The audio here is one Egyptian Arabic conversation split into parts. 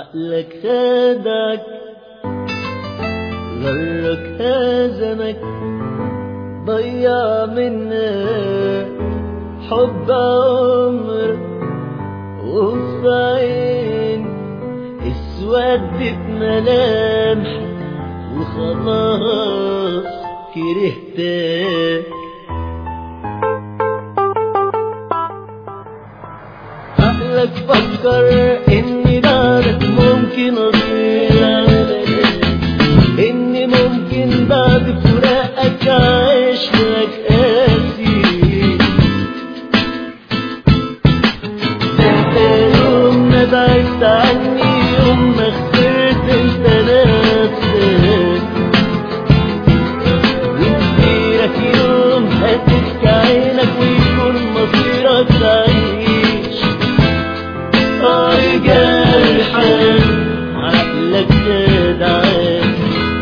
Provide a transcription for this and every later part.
عقلك خدك غرك هزمك ضيع منك حب عمرك وفي عين اسودت ملامحك وخلاص كرهتك عقلك فكر اني بعدك ممكن اضيع اني ممكن بعد فراقك اعيش لك قاسي انت يوم ما بعدت عني يوم ما خسرت انت نفسك ومسيرك يوم هتبكي عينك ويكون مصيرك تعيش اه جرحك عقلك خدعك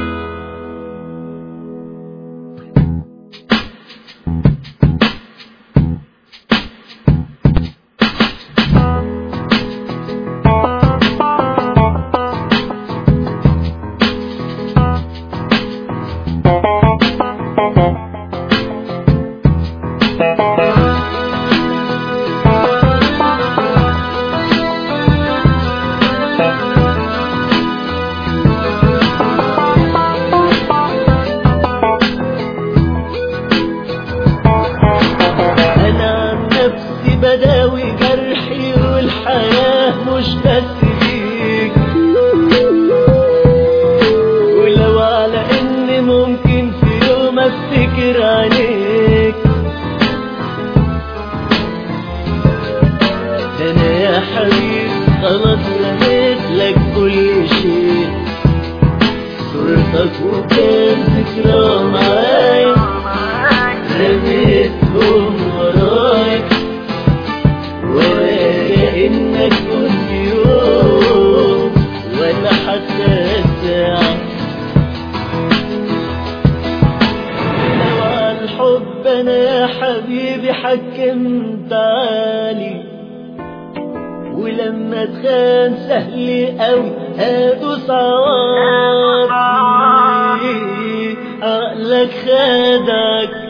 انا عن نفسي بداوي جرحي والحياة مش بس ليك ولو على ان ممكن في يوم افتكر عليك انا يا حبيبي خلاص رميت لك كل شيء صورتك وكان ذكرى معايا رميتهم وراي ولا كأنك كنت يوم ولا حتى ساعة لو على الحب أنا يا حبيبي حكمت عالي ولما اتخان سهل قوي هدوس عواطفي عقلك خدك